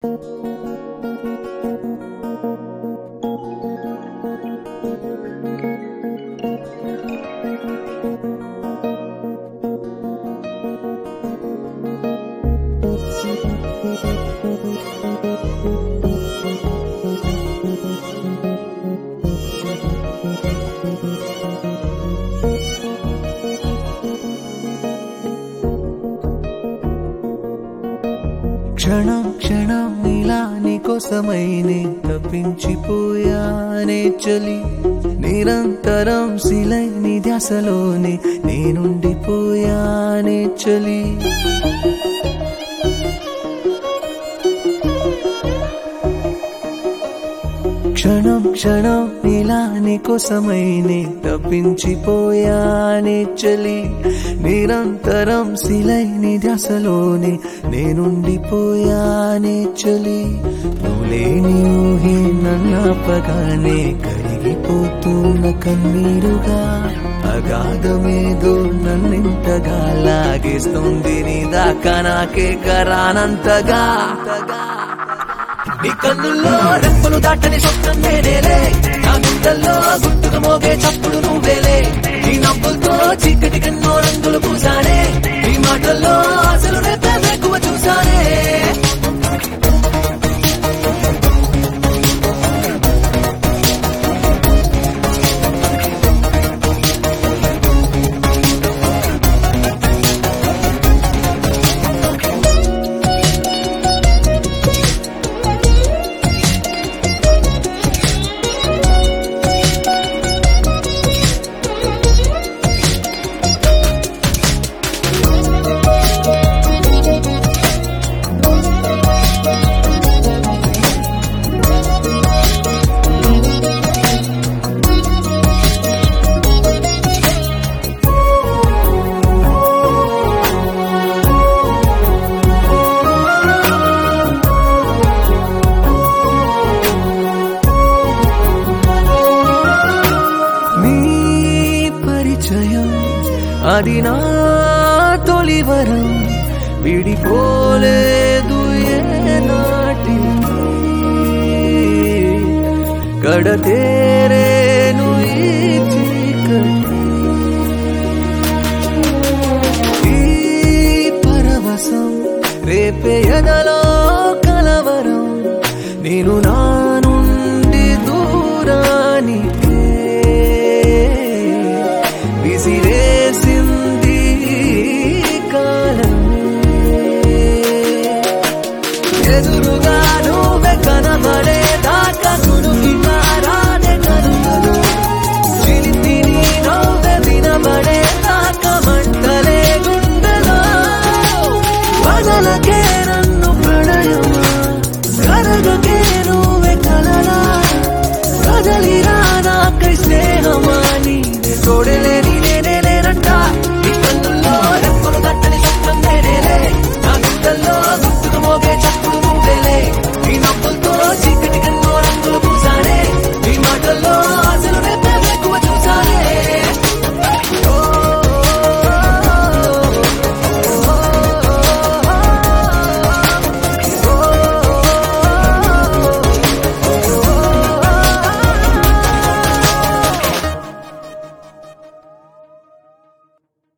క్షణం క్షణం ఇలా నీకోసమైనే తప్పించిపోయానే చలి నిరంతరం శిలై నీ ధ్యాసలోనే నేనుండిపోయానే చలి క్షణం క్షణం ఇలా నీకోసమైనే తప్పించిపోయానే చలి నిరంతరం శిలై నీ ధ్యాసలోనే నేనుండిపోయానే చలి నువ్వులేని ఊహే నన్నపగానే కరిగిపోతున్న కన్నీరుగా అగాధమేదో నన్నింతగా లాగేస్తుంది నీ దాకా నాకే కరానంతగా నీ కన్నుల్లో రెప్పలు దాటని స్వప్నం నేనేలే నా గుండెల్లో గుట్టుగా మోగే చప్పుడు నువ్వేలే నీ నవ్వులతో చీకటి కన్నో రంగులు పూసానే నీ మాటల్లో అసలు రేపే ఎక్కువ చూసానే నీ పరిచయం అది నా తొలి వరం విడిపోలేదు ఏ నాటి కడతేరేను ఈ చీకటి ఈ పరవశం రేపే ఎదలో కలవరం నేను నా నుండి దూరానికే విసిరేసింది కాలమే ఎదురుగా నువ్వే కనబడే దాకా సుడుకి కారానే కనుగలు చిలిపిని నవ్వే వినబడే దాకా మంటలే గుండెలో వదలకే నన్ను ప్రణయమా కరగకే నువ్వే కలలా కదలిరా నాకై స్నేహమా నీవే తోడలేని